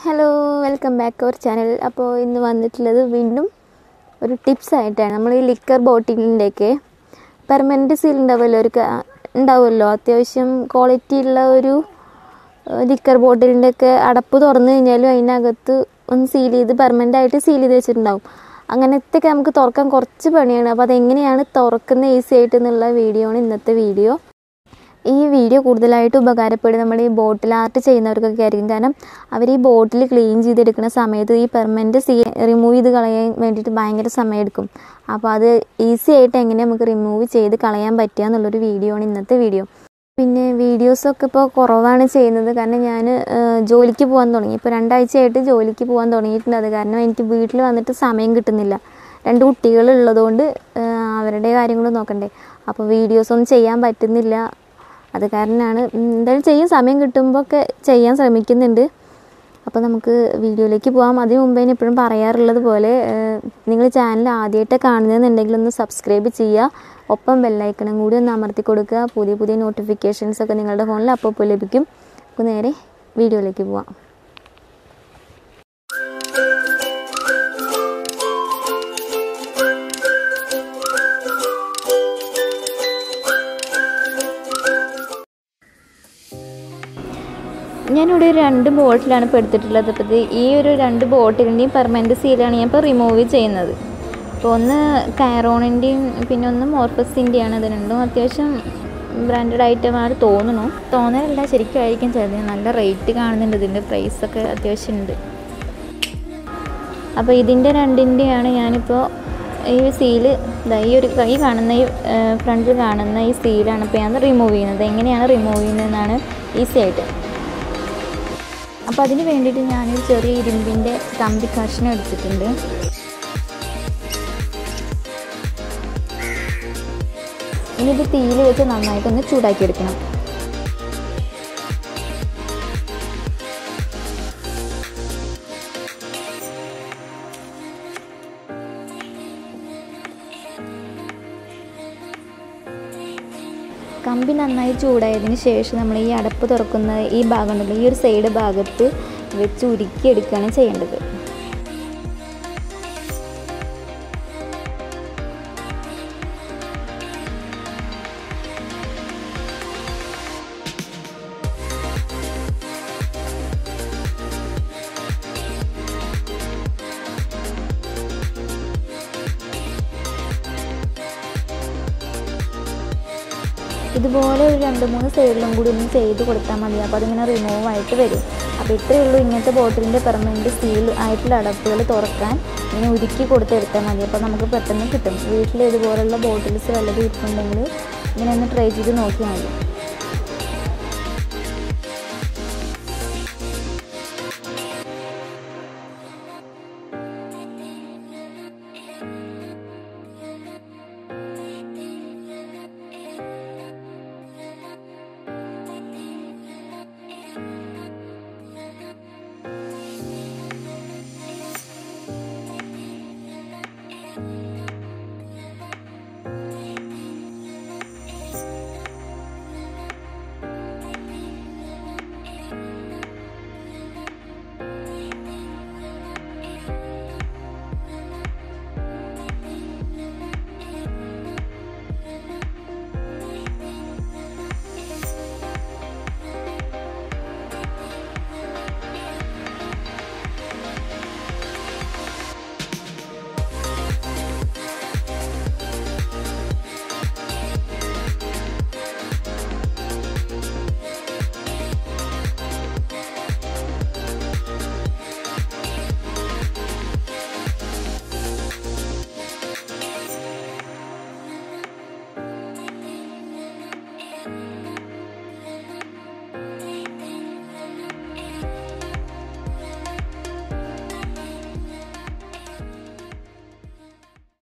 hello welcome back our channel അപ്പോൾ ഇന്ന് വന്നിട്ടുള്ളത് വീണ്ടും ഒരു ടിപ്സ് ആയിട്ടാണ് നമ്മൾ ഈ ലിക്കർ ബോട്ടിലിൻ്റെയൊക്കെ പെർമനൻറ്റ് സീൽ ഉണ്ടാവുമല്ലോ ഒരു ക- ഉണ്ടാവുമല്ലോ അത്യാവശ്യം ക്വാളിറ്റി ഉള്ള ഒരു ലിക്കർ ബോട്ടിലിൻ്റെ ഒക്കെ അടപ്പ് തുറന്നു കഴിഞ്ഞാലും അതിനകത്ത് ഒന്ന് സീൽ ചെയ്ത് പെർമനൻ്റ് ആയിട്ട് സീൽ ചെയ്ത് വെച്ചിട്ടുണ്ടാവും അങ്ങനത്തെ ഒക്കെ നമുക്ക് തുറക്കാൻ കുറച്ച് പണിയാണ് അപ്പോൾ അതെങ്ങനെയാണ് തുറക്കുന്ന ഈസി ആയിട്ട് എന്നുള്ള വീഡിയോ ആണ് ഇന്നത്തെ വീഡിയോ ഈ വീഡിയോ കൂടുതലായിട്ട് ഉപകാരപ്പെടും നമ്മൾ ഈ ബോട്ടിൽ ആർട്ട് ചെയ്യുന്നവർക്കൊക്കെ ആയിരിക്കും കാരണം അവർ ഈ ബോട്ടിൽ ക്ലീൻ ചെയ്തെടുക്കുന്ന സമയത്ത് ഈ പെർമനൻറ്റ് സീ റിമൂവ് ചെയ്ത് കളയാൻ വേണ്ടിയിട്ട് ഭയങ്കര സമയമെടുക്കും അപ്പോൾ അത് ഈസി ആയിട്ട് എങ്ങനെ നമുക്ക് റിമൂവ് ചെയ്ത് കളയാൻ പറ്റുക എന്നുള്ളൊരു വീഡിയോ ആണ് ഇന്നത്തെ വീഡിയോ പിന്നെ വീഡിയോസൊക്കെ ഇപ്പോൾ കുറവാണ് ചെയ്യുന്നത് കാരണം ഞാൻ ജോലിക്ക് പോകാൻ തുടങ്ങി ഇപ്പോൾ രണ്ടാഴ്ചയായിട്ട് ജോലിക്ക് പോകാൻ തുടങ്ങിയിട്ടുണ്ട് അത് കാരണം എനിക്ക് വീട്ടിൽ വന്നിട്ട് സമയം കിട്ടുന്നില്ല രണ്ട് കുട്ടികൾ ഉള്ളതുകൊണ്ട് അവരുടെ കാര്യങ്ങൾ നോക്കണ്ടേ അപ്പോൾ വീഡിയോസൊന്നും ചെയ്യാൻ പറ്റുന്നില്ല അത് കാരണമാണ് ഉം, എന്തായാലും ചെയ്യും സമയം കിട്ടുമ്പോൾ ഒക്കെ ചെയ്യാൻ ശ്രമിക്കുന്നുണ്ട് അപ്പോൾ നമുക്ക് വീഡിയോയിലേക്ക് പോകാം അതിന് മുമ്പേ ഞാൻ എപ്പോഴും പറയാറുള്ളത് പോലെ നിങ്ങൾ ചാനൽ ആദ്യമായിട്ട് കാണുന്നതെന്നുണ്ടെങ്കിൽ ഒന്ന് സബ്സ്ക്രൈബ് ചെയ്യുക ഒപ്പം ബെല്ലൈക്കണും കൂടി ഒന്ന് അമർത്തി കൊടുക്കുക പുതിയ പുതിയ നോട്ടിഫിക്കേഷൻസ് ഒക്കെ നിങ്ങളുടെ ഫോണിൽ അപ്പോൾ അപ്പോൾ ലഭിക്കും അപ്പോൾ നേരെ വീഡിയോയിലേക്ക് പോവാം ഞാനിവിടെ ഒരു രണ്ട് ബോട്ടിലാണ് ഇപ്പോൾ എടുത്തിട്ടുള്ളത് അപ്പോൾ ഇത് ഈ ഒരു രണ്ട് ബോട്ടിലിൻ്റെയും പെർമനൻറ്റ് സീലാണ് ഞാൻ ഇപ്പോൾ റിമൂവ് ചെയ്യുന്നത് അപ്പോൾ ഒന്ന് കയറോണിൻ്റെയും പിന്നെ ഒന്ന് മോർഫസിൻ്റെയാണ് ഇത് രണ്ടും അത്യാവശ്യം ബ്രാൻഡഡ് ഐറ്റമാണ് തോന്നുന്നു തോന്നലല്ല ശരിക്കും ആയിരിക്കും ചിലത് നല്ല റേറ്റ് കാണുന്നുണ്ട് ഇതിൻ്റെ പ്രൈസൊക്കെ അത്യാവശ്യം ഉണ്ട് അപ്പോൾ ഇതിൻ്റെ രണ്ടിൻ്റെയാണ് ഞാനിപ്പോൾ ഈ സീല് ദാ ഈ ഒരു ഈ കാണുന്ന ഈ ഫ്രണ്ടിൽ കാണുന്ന ഈ സീലാണ് ഇപ്പോൾ ഞാൻ റിമൂവ് ചെയ്യുന്നത് എങ്ങനെയാണ് റിമൂവ് ചെയ്യുന്നതെന്നാണ് ഈസി ആയിട്ട് അപ്പോൾ അതിന് വേണ്ടിയിട്ട് ഞാനൊരു ചെറിയ ഇരുമ്പിൻ്റെ കമ്പി കഷ്ണം എടുത്തിട്ടുണ്ട് ഇനി ഇത് തീയിൽ വെച്ച് നന്നായിട്ടൊന്ന് ചൂടാക്കി എടുക്കണം കമ്പി നന്നായി ചൂടായതിന് ശേഷം നമ്മൾ ഈ അടപ്പ് തുറക്കുന്ന ഈ ഭാഗം ഉണ്ടല്ലോ ഈ ഒരു സൈഡ് ഭാഗത്ത് വെച്ച് ഉരുക്കി എടുക്കുകയാണ് ചെയ്യേണ്ടത് ഇതുപോലെ ഒരു രണ്ട് മൂന്ന് സൈഡിലും കൂടി ഒന്ന് ചെയ്ത് കൊടുത്താൽ മതി അപ്പോൾ അതിങ്ങനെ റിമൂവ് ആയിട്ട് വരും അപ്പോൾ ഇത്രയേ ഉള്ളൂ ഇങ്ങനത്തെ ബോട്ടിലിൻ്റെ പെർമനൻറ്റ് സീൽ ആയിട്ടുള്ള അടപ്പുകൾ തുറക്കാൻ ഇങ്ങനെ ഉരുക്കി കൊടുത്തെടുത്താൽ മതി അപ്പോൾ നമുക്ക് പെട്ടെന്ന് കിട്ടും വീട്ടിൽ ഇതുപോലുള്ള ബോട്ടിൽസ് വല്ലതും ഇരിപ്പുണ്ടെങ്കിൽ ഇങ്ങനെ ഒന്ന് ട്രൈ ചെയ്ത് നോക്കിയാൽ മതി